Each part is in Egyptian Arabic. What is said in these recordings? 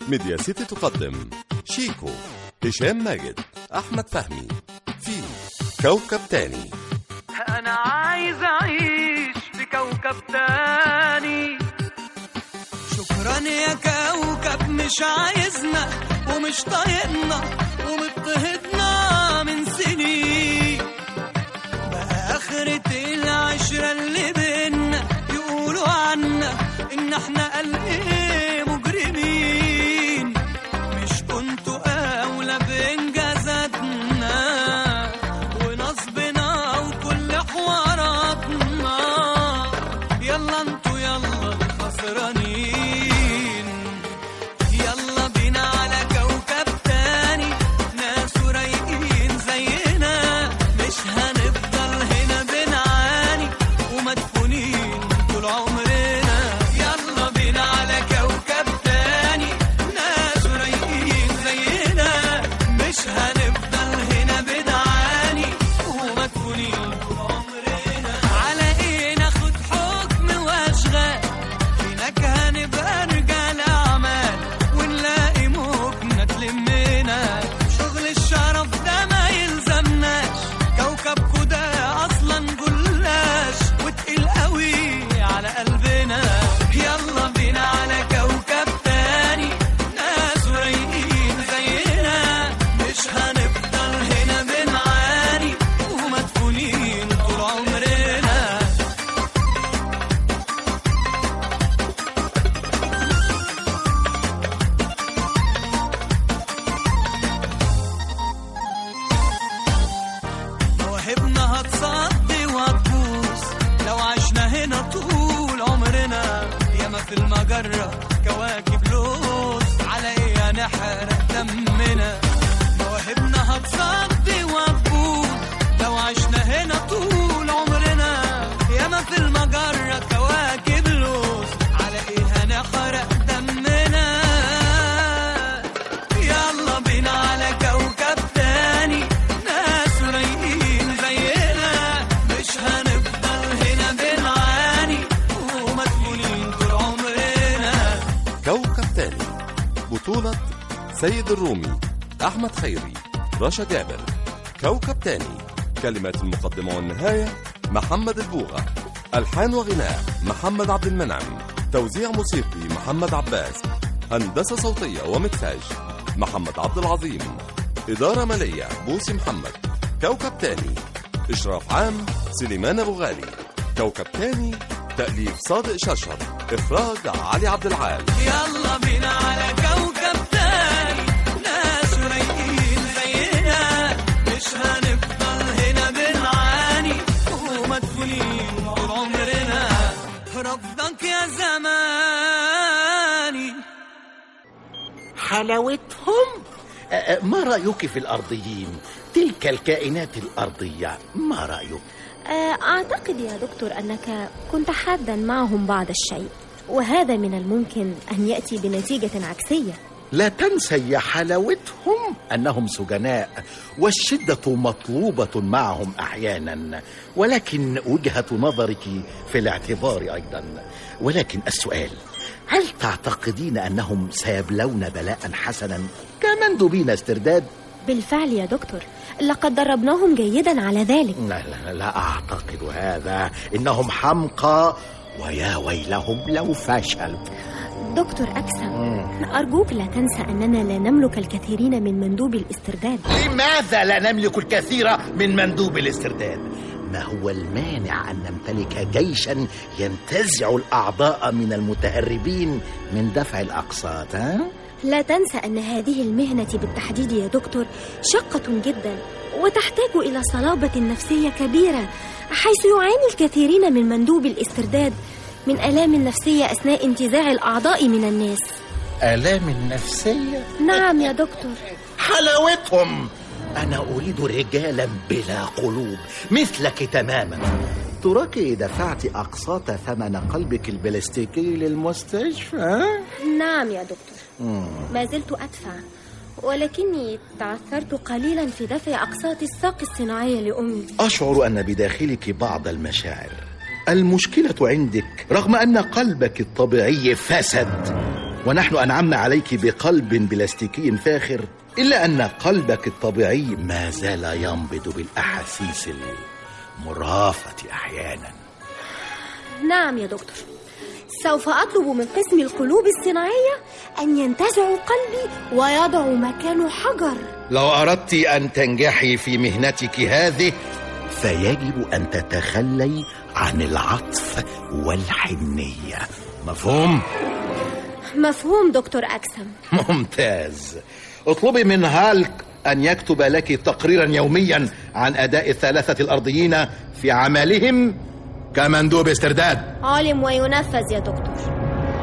ميديا سيتي تقدم شيكو هشام ماجد أحمد فهمي في كوكب تاني انا عايز اعيش في كوكب تاني شكرا يا كوكب مش عايزنا ومش طايقنا ومضطهدنا من سنين بقى آخرة العشرة اللي بينا يقولوا عنا إن إحنا قلب مجرمين مش كنتوا أولى بإنجازاتنا ونصبنا وكل حواراتنا يلا انتوا يلا الخسرانين يلا بينا على كوكب تاني ناس رايقين زينا مش هنفضل هنا بنعاني ومدفونين طول عمرنا يلا بينا على كوكب تاني ناس رايقين زينا مش هنفضل هنا بنعاني ومدفونين طول عمرنا على ايه ناخد حكم واشغال هناك هنبقى رجال اعمال ونلاقي موجنا تلمنا شغل الشرف ده ما يلزمناش كوكبكو ده اصلا جلاش وتقيل قوي على قلبنا يلا بينا على كوكب تاني ناس رايقين زينا مش هنفضل هنا بنعاني ومدفونين طول عمرنا مواهبنا هتصدي وهتبوظ لو عشنا هنا طول عمرنا ياما في المجرة كواكب لوز على ايه هنحرق دمنا مواهبنا هتصدي وهتبوظ لو عشنا هنا طول عمرنا ياما في المجرة كواكب لوز على ايه هنحرق دمنا يلا بينا على كوكب تاني ناس رايقين زينا مش هنفضل هنا بنعاني ومدفونين طول عمرنا كوكب تاني بطولة سيد الرومي أحمد خيري رشا جابر كوكب تاني كلمات المقدمة والنهاية محمد البوغة ألحان وغناء محمد عبد المنعم توزيع موسيقي محمد عباس هندسة صوتية ومكساج محمد عبد العظيم إدارة مالية بوسي محمد كوكب تاني إشراف عام سليمان أبو غالي كوكب تاني تأليف صادق ششر إخراج علي عبد العال يلا بينا على كوكب تاني ناس رايقين زينا مش هنفضل هنا بنعاني ومدفونين طول عمرنا رفضك يا زماني حلاوتهم أ- أ- ما رأيك في الأرضيين تلك الكائنات الأرضية ما رأيك آه، أعتقد يا دكتور أنك كنت حادا معهم بعض الشيء وهذا من الممكن أن يأتي بنتيجة عكسية لا تنسي يا حلاوتهم أنهم سجناء والشدة مطلوبة معهم أحيانا ولكن وجهة نظرك في الاعتبار أيضا ولكن السؤال هل تعتقدين أنهم سيبلون بلاء حسنا كمندوبين استرداد بالفعل يا دكتور لقد دربناهم جيدا على ذلك لا لا, لا أعتقد هذا إنهم حمقى ويا ويلهم لو فشلوا دكتور أكسم أرجوك لا تنسى أننا لا نملك الكثيرين من مندوب الاسترداد لماذا لا نملك الكثير من مندوب الاسترداد؟ ما هو المانع أن نمتلك جيشا ينتزع الأعضاء من المتهربين من دفع الأقساط ها؟ لا تنسى أن هذه المهنة بالتحديد يا دكتور شقة جدا وتحتاج إلى صلابة نفسية كبيرة حيث يعاني الكثيرين من مندوب الاسترداد من آلام نفسية أثناء انتزاع الأعضاء من الناس آلام نفسية نعم يا دكتور حلاوتهم أنا أريد رجالا بلا قلوب مثلك تماما تراك دفعت أقساط ثمن قلبك البلاستيكي للمستشفى ها؟ نعم يا دكتور ما زلت أدفع ولكني تعثرت قليلا في دفع أقساط الساق الصناعية لأمي أشعر أن بداخلك بعض المشاعر المشكلة عندك رغم أن قلبك الطبيعي فسد ونحن أنعمنا عليك بقلب بلاستيكي فاخر إلا أن قلبك الطبيعي ما زال ينبض بالأحاسيس المرافة أحيانا نعم يا دكتور سوف أطلب من قسم القلوب الصناعية أن ينتزعوا قلبي ويضعوا مكانه حجر لو أردت أن تنجحي في مهنتك هذه فيجب أن تتخلي عن العطف والحنية مفهوم؟ مفهوم دكتور أكسم ممتاز اطلبي من هالك أن يكتب لك تقريرا يوميا عن أداء الثلاثة الأرضيين في عملهم كمندوب استرداد عالم وينفذ يا دكتور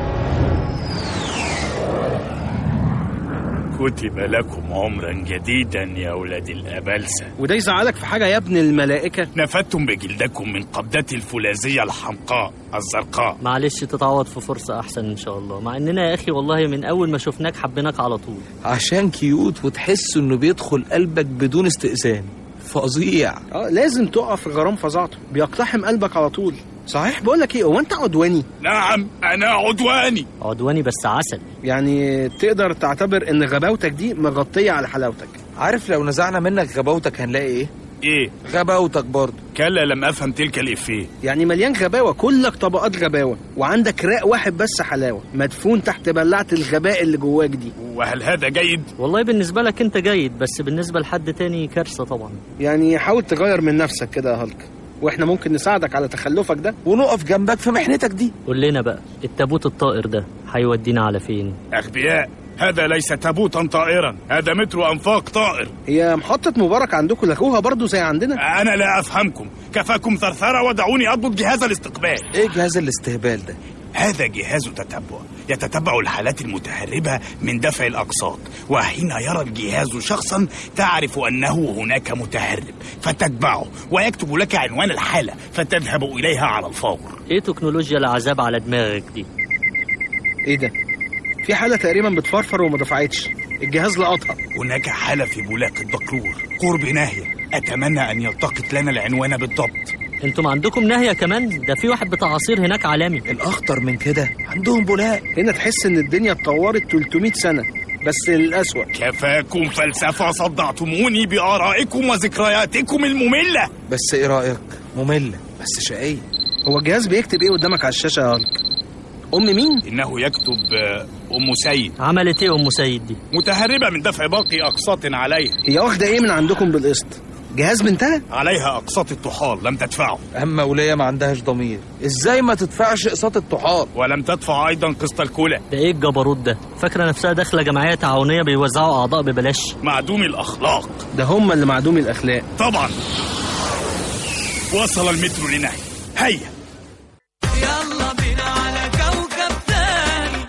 كتب لكم عمرا جديدا يا ولاد الأبلسة وده يزعلك في حاجة يا ابن الملائكة نفدتم بجلدكم من قبضتي الفولاذية الحمقاء الزرقاء معلش تتعوض في فرصة أحسن إن شاء الله مع إننا يا أخي والله من أول ما شفناك حبيناك على طول عشان كيوت وتحس انه بيدخل قلبك بدون استئذان فظيع اه لازم تقع في غرام فظاعته بيقتحم قلبك على طول صحيح بقول لك ايه هو انت عدواني نعم أنا عدواني عدواني بس عسل يعني تقدر تعتبر ان غباوتك دي مغطية على حلاوتك عارف لو نزعنا منك غباوتك هنلاقي ايه إيه غباوتك برضه كلا لم أفهم تلك الإفيه يعني مليان غباوة كلك طبقات غباوة وعندك راق واحد بس حلاوة مدفون تحت بلعة الغباء اللي جواك دي وهل هذا جيد؟ والله بالنسبة لك أنت جيد بس بالنسبة لحد تاني كارثة طبعا يعني حاول تغير من نفسك كده يا هالك واحنا ممكن نساعدك على تخلفك ده ونقف جنبك في محنتك دي قول لنا بقى التابوت الطائر ده هيودينا على فين أغبياء هذا ليس تابوتا طائرا هذا مترو أنفاق طائر هي محطة مبارك عندكم لغوها برضو زي عندنا أنا لا أفهمكم كفاكم ثرثرة ودعوني أضبط جهاز الاستقبال ايه جهاز الاستهبال ده هذا جهاز تتبع يتتبع الحالات المتهربة من دفع الأقساط وحين يرى الجهاز شخصا تعرف أنه هناك متهرب فتتبعه ويكتب لك عنوان الحالة فتذهب إليها على الفور إيه تكنولوجيا العذاب على دماغك دي ايه ده في حالة تقريبا بتفرفر وما دفعتش الجهاز لقطها هناك حالة في بولاق الدكرور قرب ناهية أتمنى أن يلتقط لنا العنوان بالضبط انتم عندكم ناهية كمان ده في واحد بتاع عصير هناك عالمي الاخطر من كده عندهم بولاق هنا تحس ان الدنيا اتطورت 300 سنة بس للأسوأ كفاكم فلسفة صدعتموني بآرائكم وذكرياتكم المملة بس ايه رايك ممله بس شقيه هو الجهاز بيكتب ايه قدامك على الشاشة يا هالك أم مين؟ إنه يكتب آه، أم سيد عملت إيه أم سيد دي متهربة من دفع باقي أقساط عليها هي واخدة ايه من عندكم بالقسط؟ جهاز بنتها؟ عليها أقساط الطحال لم تدفعه اما وليه ما عندهاش ضمير ازاي ما تدفعش اقساط الطحال ولم تدفع أيضا قسط الكلى ده إيه الجبروت ده فاكرة نفسها داخلة جمعية تعاونية بيوزعوا أعضاء ببلاش معدوم الأخلاق ده هم اللي معدوم الأخلاق طبعا وصل المترو لنهي هيا يلا بينا على كوكب تاني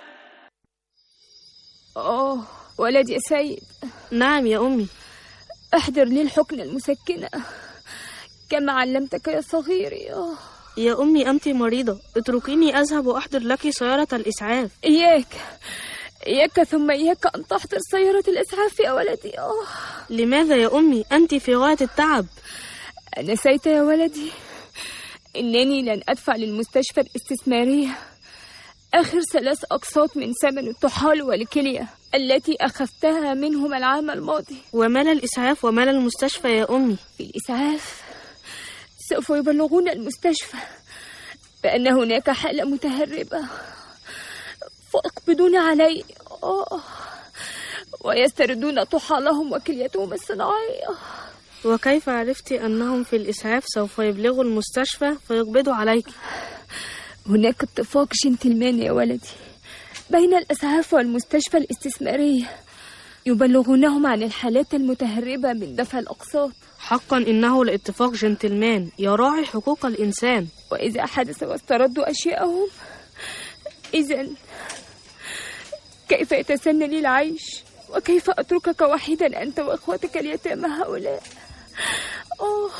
أوه ولدي يا سيد نعم يا أمي احضر لي الحقنة المسكنة كما علمتك يا صغيري أوه. يا أمي أنت مريضة اتركيني أذهب وأحضر لك سيارة الإسعاف إياك إياك ثم إياك أن تحضر سيارة الإسعاف يا ولدي أوه. لماذا يا أمي أنت في غاية التعب نسيت يا ولدي إنني لن أدفع للمستشفى الاستثمارية آخر ثلاث أقساط من ثمن الطحال والكلية التي أخذتها منهم العام الماضي ومال الإسعاف ومال المستشفى يا أمي في الإسعاف سوف يبلغون المستشفى بأن هناك حالة متهربة فيقبضون علي آه. ويستردون طحالهم وكليتهم الصناعية وكيف عرفت أنهم في الإسعاف سوف يبلغوا المستشفى فيقبضوا عليك هناك اتفاق جنتلمان يا ولدي بين الإسعاف والمستشفى الاستثمارية يبلغونهم عن الحالات المتهربة من دفع الأقساط حقا إنه لاتفاق جنتلمان يراعي حقوق الإنسان وإذا حدث واستردوا أشياءهم إذا كيف يتسنى لي العيش وكيف أتركك وحيدا أنت وأخوتك اليتامى هؤلاء أوه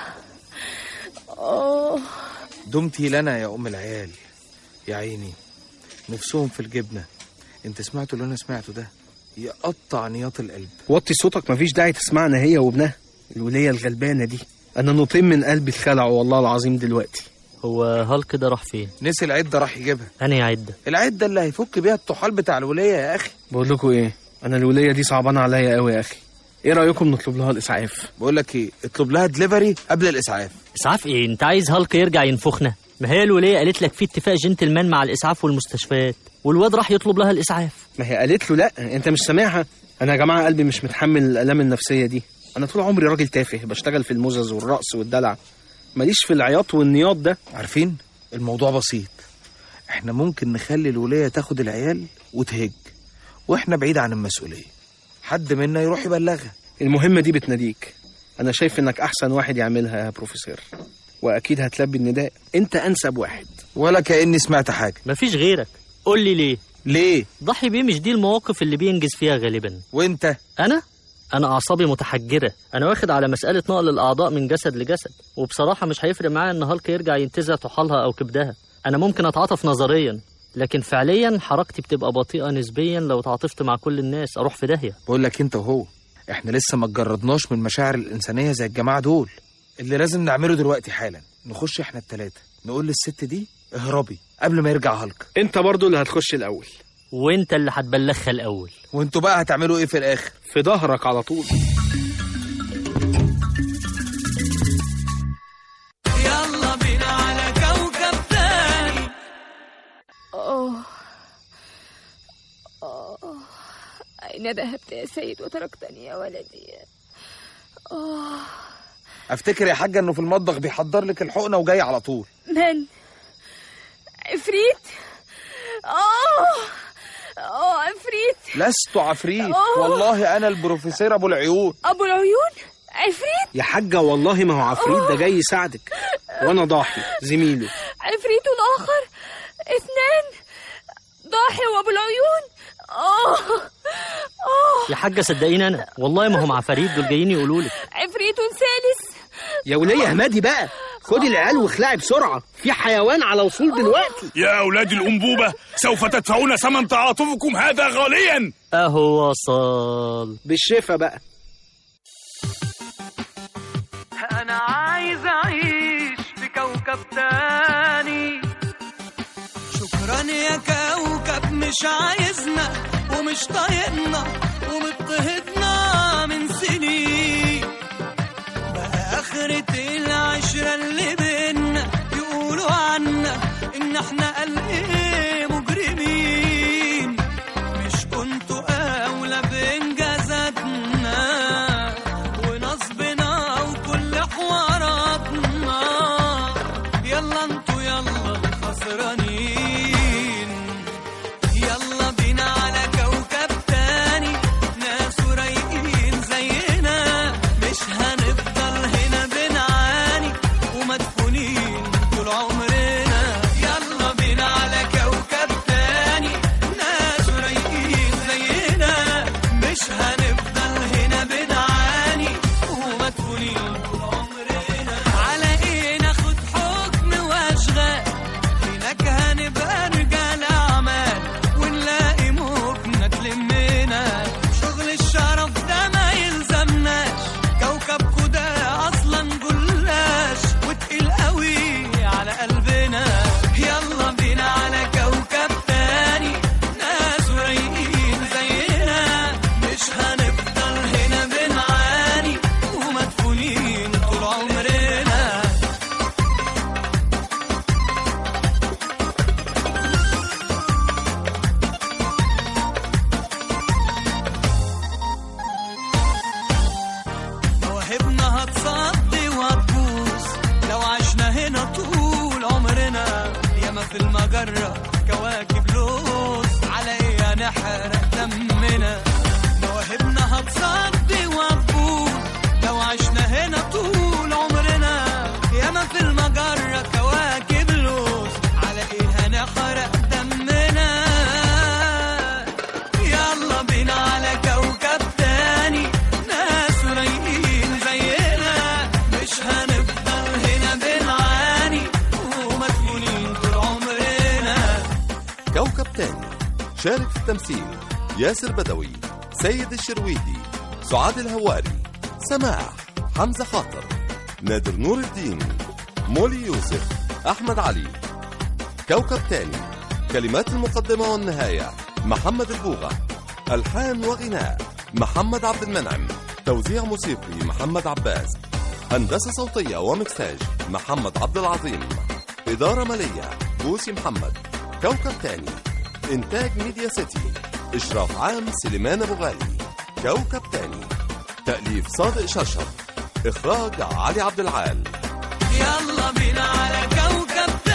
أوه دمتي لنا يا ام العيال يا عيني نفسهم في الجبنه انت سمعتوا اللي انا سمعته ده يقطع نياط القلب وطي صوتك مفيش داعي تسمعنا هي وابنها الولية الغلبانة دي أنا نطين من قلبي اتخلعوا والله العظيم دلوقتي هو هالك ده راح فين نسي العده راح يجيبها أنا عدة العده اللي هيفك بيها الطحال بتاع الوليه يا اخي بقول لكم ايه انا الوليه دي صعبانه عليا قوي يا اخي ايه رايكم نطلب لها الاسعاف بقول لك ايه اطلب لها دليفري قبل الاسعاف إسعاف إيه أنت عايز هالك يرجع ينفخنا ما هي الولية قالت لك في اتفاق جنتلمان مع الإسعاف والمستشفيات والواد راح يطلب لها الإسعاف ما هي قالت له لا انت مش سامعها انا يا جماعه قلبي مش متحمل الالام النفسيه دي انا طول عمري راجل تافه بشتغل في المزز والرقص والدلع ماليش في العياط والنياط ده عارفين الموضوع بسيط احنا ممكن نخلي الوليه تاخد العيال وتهج واحنا بعيد عن المسؤوليه حد منا يروح يبلغها المهمه دي بتناديك انا شايف انك احسن واحد يعملها يا بروفيسور واكيد هتلبي النداء انت انسب واحد ولا كاني سمعت حاجه مفيش غيرك قول لي ليه ليه ضحي بيه مش دي المواقف اللي بينجز فيها غالبا وانت أنا أنا أعصابي متحجرة أنا واخد على مسألة نقل الأعضاء من جسد لجسد وبصراحة مش هيفرق معايا إن هالك يرجع ينتزع طحالها أو كبدها أنا ممكن أتعاطف نظريا لكن فعليا حركتي بتبقى بطيئة نسبيا لو تعاطفت مع كل الناس أروح في داهية بقول لك انت وهو احنا لسه ما اتجردناش من المشاعر الانسانيه زي الجماعه دول اللي لازم نعمله دلوقتي حالا نخش احنا التلاته نقول للست دي اهربي قبل ما يرجع هالك انت برضو اللي هتخش الاول وأنت اللي هتبلغها الأول وانتوا بقى هتعملوا ايه في الاخر في ظهرك على طول يلا بينا على كوكب تاني آه آه أين ذهبت يا سيد وتركتني يا ولدي آه افتكر يا حاجه انه في المطبخ بيحضر لك الحقنه وجاي على طول من عفريت آه آه عفريت لست عفريت أوه. والله انا البروفيسور ابو العيون أبو العيون عفريت يا حاجه والله ما هو عفريت ده جاي يساعدك وانا ضاحي زميله عفريت آخر اثنان ضاحي وأبو العيون آه آه يا حاجة صدقيني أنا والله ما هم عفاريت دول جايين يقولوا لك عفريت ثالث يا وليه اهمدي بقى خدي العيال واخلعي بسرعه في حيوان على وصول دلوقتي يا أولاد الأنبوبة سوف تدفعون ثمن تعاطفكم هذا غاليا أهو وصل بالشفا بقى انا عايز اعيش في كوكب تاني شكرا يا كوكب مش عايزنا ومش طايقنا ومضطهدنا من سنين بقى آخرة العشرة اللي بينا يقولوا عنا إن إحنا قال إيه مجرمين مش كنتوا أولى بإنجازاتنا ونصبنا وكل حواراتنا يلا انتوا يلا الخسرانين يلا بينا على كوكب تاني ناس رايقين زينا مش هنفضل هنا بنعاني ومدفونين طول عمرنا يلا بينا على كوكب تاني ناس رايقين زينا مش هنفضل هنا بنعاني ومدفونين طول عمرنا على ايه ناخد حكم واشغال هناك هنبقى رجال اعمال ونلاقي موجنا تلمنا شغل الشرف ده ما يلزمناش كوكبكو ده اصلا جلاش وتقيل قوي على قلبنا يلا بينا على كوكب تاني ناس رايقين زينا مش هنفضل هنا بنعاني ومدفونين طول عمرنا مواهبنا هتصدي وهتبوظ لو عشنا هنا طول عمرنا ياما في المجرة كواكب لوز على ايه هنحرق دمنا مواهبنا هتصدي وهتبوظ لو عشنا هنا طول عمرنا ياما في المجرة كواكب لوز على ايه هنحرق دمنا يلا بينا على كوكب تاني ناس رايقين زينا مش هنفضل هنا بنعاني ومدفونين طول عمرنا كوكب تاني شارك في التمثيل ياسر بدوي سيد الشرويدي سعاد الهواري سماح حمزة خاطر نادر نور الدين مولي يوسف أحمد علي كوكب تاني كلمات المقدمة والنهاية محمد البوغة ألحان وغناء محمد عبد المنعم توزيع موسيقي محمد عباس هندسة صوتية ومكساج محمد عبد العظيم إدارة مالية بوسي محمد كوكب تاني إنتاج ميديا سيتي إشراف عام سليمان أبو غالي كوكب تاني تأليف صادق شرشف إخراج علي عبد العال يلا بينا على كوكب